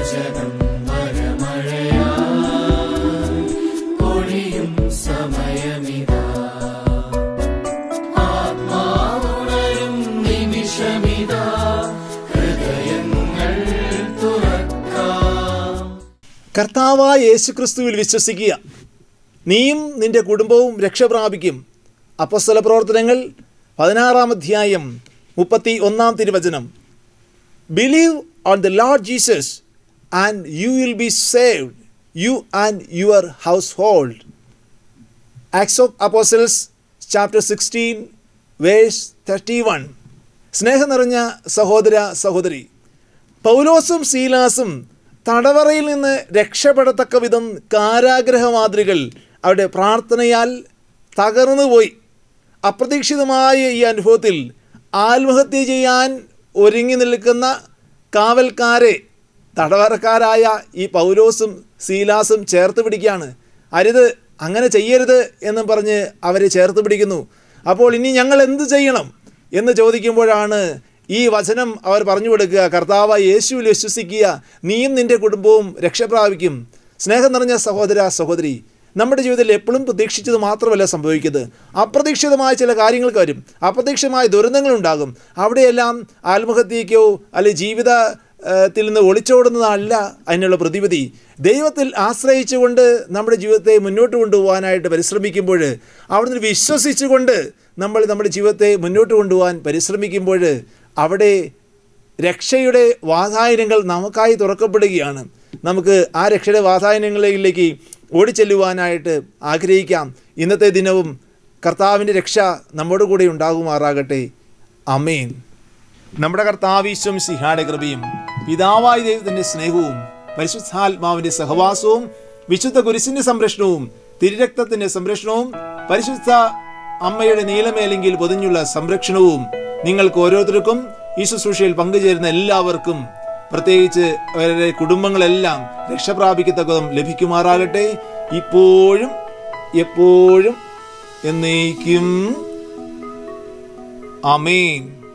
വചനം വരമഴയാ പൊഴിയും സമയമിതാ ആത്മാവുണരും നിമിഷമിതാ ഹൃദയങ്ങൾ തുറക്കാം കർത്താവായ യേശുക്രിസ്തുവിൽ വിശ്വസിക്കുക നീയും നിന്റെ കുടുംബവും രക്ഷ പ്രാപിക്കും അപ്പസ്തല പ്രവർത്തനങ്ങൾ പതിനാറാം അധ്യായം മുപ്പത്തി ഒന്നാം തിരുവചനം believe on the lord Jesus and you will be saved you and your household Acts of Apostles chapter sixteen verse thirty one സ്നേഹം നിറഞ്ഞ സഹോദര സഹോദരി പൗലോസും സീലാസും തടവറയിൽ നിന്ന് രക്ഷപ്പെടത്തക്ക വിധം കാരാഗ്രഹ മാതൃകൾ അവരുടെ പ്രാർത്ഥനയാൽ തകർന്നുപോയി അപ്രതീക്ഷിതമായ ഈ അനുഭവത്തിൽ ആത്മഹത്യ ചെയ്യാൻ ഒരുങ്ങി നിൽക്കുന്ന കാവൽക്കാരെ തടവറക്കാരായ ഈ പൗലോസും സീലാസും ചേർത്ത് പിടിക്കുകയാണ് അരുത് അങ്ങനെ ചെയ്യരുത് എന്നും പറഞ്ഞ് അവരെ ചേർത്ത് പിടിക്കുന്നു അപ്പോൾ ഇനി ഞങ്ങൾ എന്ത് ചെയ്യണം എന്ന് ചോദിക്കുമ്പോഴാണ് ഈ വചനം അവർ പറഞ്ഞു കൊടുക്കുക കർത്താവ് യേശുവിൽ വിശ്വസിക്കുക നീയും നിൻ്റെ കുടുംബവും രക്ഷപ്രാപിക്കും സ്നേഹം നിറഞ്ഞ സഹോദര സഹോദരി നമ്മുടെ ജീവിതത്തിൽ എപ്പോഴും പ്രതീക്ഷിച്ചത് മാത്രമല്ല സംഭവിക്കുന്നത് അപ്രതീക്ഷിതമായ ചില കാര്യങ്ങൾക്ക് വരും അപ്രതീക്ഷിതമായ ദുരന്തങ്ങളുണ്ടാകും അവിടെയെല്ലാം ആത്മഹത്യയ്ക്കോ അല്ലെങ്കിൽ ജീവിത ഏഹ്, ത്തിൽ നിന്ന് ഒളിച്ചോടുന്നതല്ല അതിനുള്ള പ്രതിവിധി ദൈവത്തിൽ ആശ്രയിച്ചുകൊണ്ട് നമ്മുടെ ജീവിതത്തെ മുന്നോട്ട് കൊണ്ടുപോകാനായിട്ട് പരിശ്രമിക്കുമ്പോൾ അവിടുന്ന് വിശ്വസിച്ചുകൊണ്ട് നമ്മൾ നമ്മുടെ ജീവിതത്തെ മുന്നോട്ട് കൊണ്ടുപോകാൻ പരിശ്രമിക്കുമ്പോൾ അവിടെ രക്ഷയുടെ വാതായനങ്ങൾ നമുക്കായി തുറക്കപ്പെടുകയാണ് നമുക്ക് ആ രക്ഷയുടെ വാതായനങ്ങളിലേക്ക് ഓടിച്ചെല്ലുവാനായിട്ട് ആഗ്രഹിക്കാം ഇന്നത്തെ ദിനവും കർത്താവിൻ്റെ രക്ഷ നമ്മോട് കൂടെ ഉണ്ടാകുമാറാകട്ടെ അമേൻ നമ്മുടെ കർത്താവീശ്വം സിഹായുടെ കൃപയും പിതാവായ ദൈവത്തിൻ്റെ സ്നേഹവും പരിശുദ്ധാത്മാവിൻ്റെ സഹവാസവും വിശുദ്ധ കുരിശിൻ്റെ സംരക്ഷണവും തിരുരക്തത്തിൻ്റെ സംരക്ഷണവും പരിശുദ്ധ അമ്മയുടെ നീലമേലെങ്കിൽ പൊതിഞ്ഞുള്ള സംരക്ഷണവും നിങ്ങൾക്ക് ഓരോരുത്തർക്കും ഈ ശുശ്രൂഷയിൽ പങ്കുചേരുന്ന എല്ലാവർക്കും പ്രത്യേകിച്ച് അവരുടെ കുടുംബങ്ങളെല്ലാം രക്ഷപ്രാപിക്കത്തക്കതും ലഭിക്കുമാറാകട്ടെ ഇപ്പോഴും എപ്പോഴും എന്നേക്കും അമേൻ